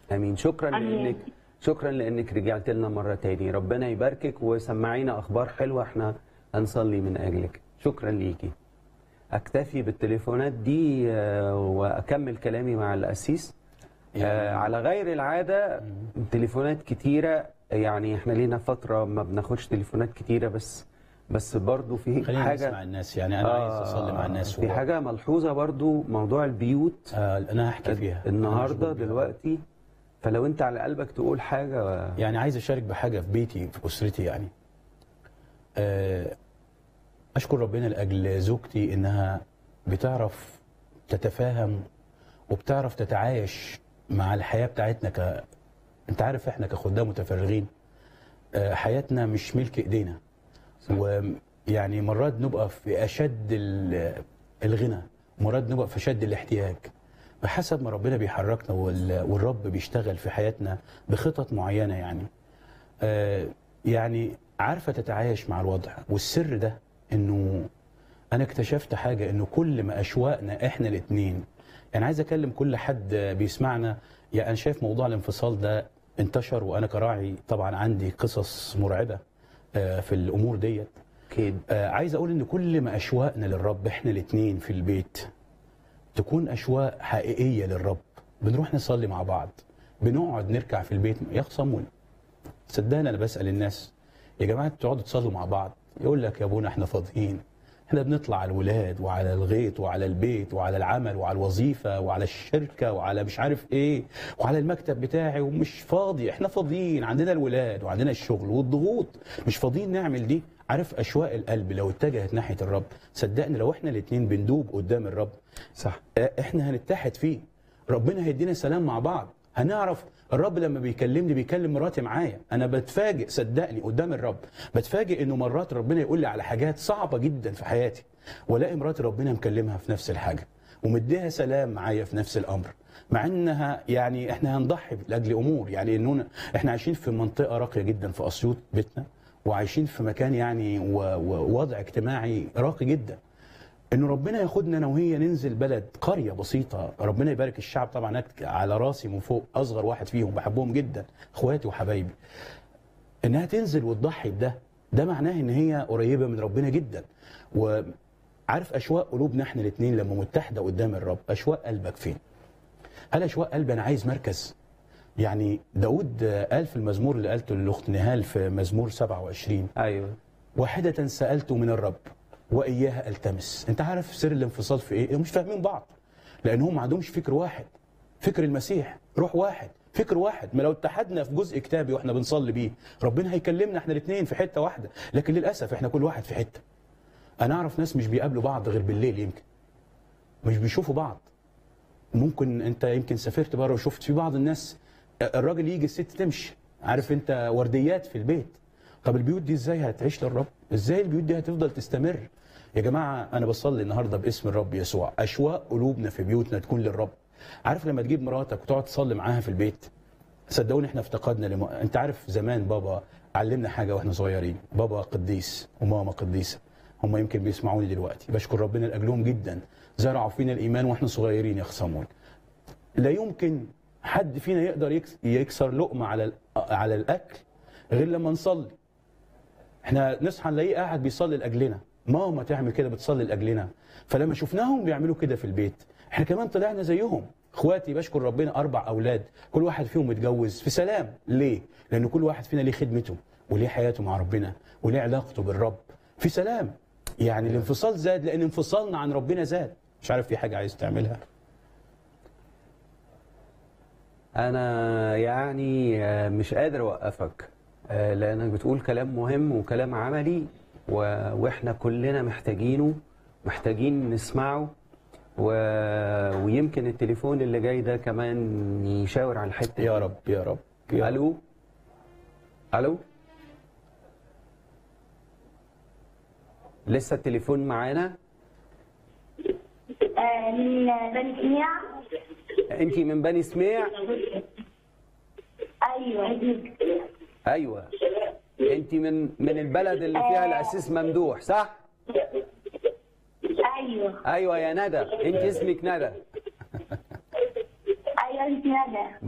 امين شكرا آمين. لانك شكرا لانك رجعت لنا مره تاني ربنا يباركك وسمعينا اخبار حلوه احنا هنصلي من اجلك شكرا ليكي اكتفي بالتليفونات دي آه، واكمل كلامي مع القسيس آه، على غير العاده تليفونات كتيره يعني احنا لينا فتره ما بناخدش تليفونات كتيره بس بس برضو في خلينا حاجه نسمع الناس يعني انا عايز اصلي مع الناس في و- حاجه ملحوظه برضو موضوع البيوت آه انا هحكي فيها أنا النهارده مشغول بيها. دلوقتي فلو انت على قلبك تقول حاجه يعني عايز اشارك بحاجه في بيتي في اسرتي يعني آه، اشكر ربنا لاجل زوجتي انها بتعرف تتفاهم وبتعرف تتعايش مع الحياه بتاعتنا ك انت عارف احنا كخدام متفرغين آه، حياتنا مش ملك ايدينا ويعني مرات نبقى في اشد ال- الغنى مرات نبقى في اشد الاحتياج بحسب ما ربنا بيحركنا وال- والرب بيشتغل في حياتنا بخطط معينه يعني آه، يعني عارفه تتعايش مع الوضع والسر ده انه انا اكتشفت حاجه انه كل ما اشواقنا احنا الاثنين يعني عايز اكلم كل حد بيسمعنا يعني انا شايف موضوع الانفصال ده انتشر وانا كراعي طبعا عندي قصص مرعبه آه، في الامور ديت اكيد آه، عايز اقول ان كل ما اشواقنا للرب احنا الاثنين في البيت تكون اشواق حقيقيه للرب بنروح نصلي مع بعض بنقعد نركع في البيت يا أخ صمويل صدقني انا بسال الناس يا جماعه تقعدوا تصلوا مع بعض يقول لك يا ابونا احنا فاضيين احنا بنطلع على الولاد وعلى الغيط وعلى البيت وعلى العمل وعلى الوظيفه وعلى الشركه وعلى مش عارف ايه وعلى المكتب بتاعي ومش فاضي احنا فاضيين عندنا الولاد وعندنا الشغل والضغوط مش فاضيين نعمل دي عارف اشواق القلب لو اتجهت ناحيه الرب صدقني لو احنا الاثنين بندوب قدام الرب صح آه، احنا هنتحد فيه ربنا هيدينا سلام مع بعض هنعرف الرب لما بيكلمني بيكلم مراتي معايا انا بتفاجئ صدقني قدام الرب بتفاجئ انه مرات ربنا يقول لي على حاجات صعبه جدا في حياتي والاقي مراتي ربنا مكلمها في نفس الحاجه ومديها سلام معايا في نفس الامر مع انها يعني احنا هنضحي لاجل امور يعني انه احنا عايشين في منطقه راقيه جدا في اسيوط بيتنا وعايشين في مكان يعني و- ووضع اجتماعي راقي جدا انه ربنا ياخدنا انا وهي ننزل بلد قريه بسيطه ربنا يبارك الشعب طبعا أك- على راسي من فوق اصغر واحد فيهم بحبهم جدا اخواتي وحبايبي انها تنزل وتضحي بده ده معناه ان هي قريبه من ربنا جدا وعارف اشواق قلوبنا احنا الاثنين لما متحده قدام الرب اشواق قلبك فين هل اشواق قلبي انا عايز مركز يعني داود قال في المزمور اللي قالته للاخت نهال في مزمور 27 ايوه واحدة سألت من الرب وإياها ألتمس أنت عارف سر الانفصال في إيه؟ هم مش فاهمين بعض لأن هم ما عندهمش فكر واحد فكر المسيح روح واحد فكر واحد ما لو اتحدنا في جزء كتابي واحنا بنصلي بيه ربنا هيكلمنا احنا الاثنين في حتة واحدة لكن للأسف احنا كل واحد في حتة أنا أعرف ناس مش بيقابلوا بعض غير بالليل يمكن مش بيشوفوا بعض ممكن انت يمكن سافرت بره وشفت في بعض الناس الراجل يجي الست تمشي عارف انت ورديات في البيت طب البيوت دي ازاي هتعيش للرب ازاي البيوت دي هتفضل تستمر يا جماعه انا بصلي النهارده باسم الرب يسوع اشواق قلوبنا في بيوتنا تكون للرب عارف لما تجيب مراتك وتقعد تصلي معاها في البيت صدقوني احنا افتقدنا لم... انت عارف زمان بابا علمنا حاجه واحنا صغيرين بابا قديس وماما قديسه هم يمكن بيسمعوني دلوقتي بشكر ربنا لاجلهم جدا زرعوا فينا الايمان واحنا صغيرين يا خصامون لا يمكن حد فينا يقدر يكس- يكسر لقمه على ال- على الاكل غير لما نصلي احنا نصحى نلاقيه قاعد بيصلي لاجلنا ماما تعمل كده بتصلي لاجلنا فلما شفناهم بيعملوا كده في البيت احنا كمان طلعنا زيهم اخواتي بشكر ربنا اربع اولاد كل واحد فيهم متجوز في سلام ليه لان كل واحد فينا ليه خدمته وليه حياته مع ربنا وليه علاقته بالرب في سلام يعني الانفصال زاد لان انفصالنا عن ربنا زاد مش عارف في حاجه عايز تعملها انا يعني آه، مش قادر اوقفك آه، لانك بتقول كلام مهم وكلام عملي و... واحنا كلنا محتاجينه محتاجين نسمعه و... ويمكن التليفون اللي جاي ده كمان يشاور على الحته يا دي. رب يا رب يا رب. الو الو لسه التليفون معانا آه، من بني سميع انت من بني سميع ايوه ايوه انت من من البلد اللي فيها الاسيس ممدوح صح ايوه ايوه يا ندى انت اسمك ندى ايوه انت ندى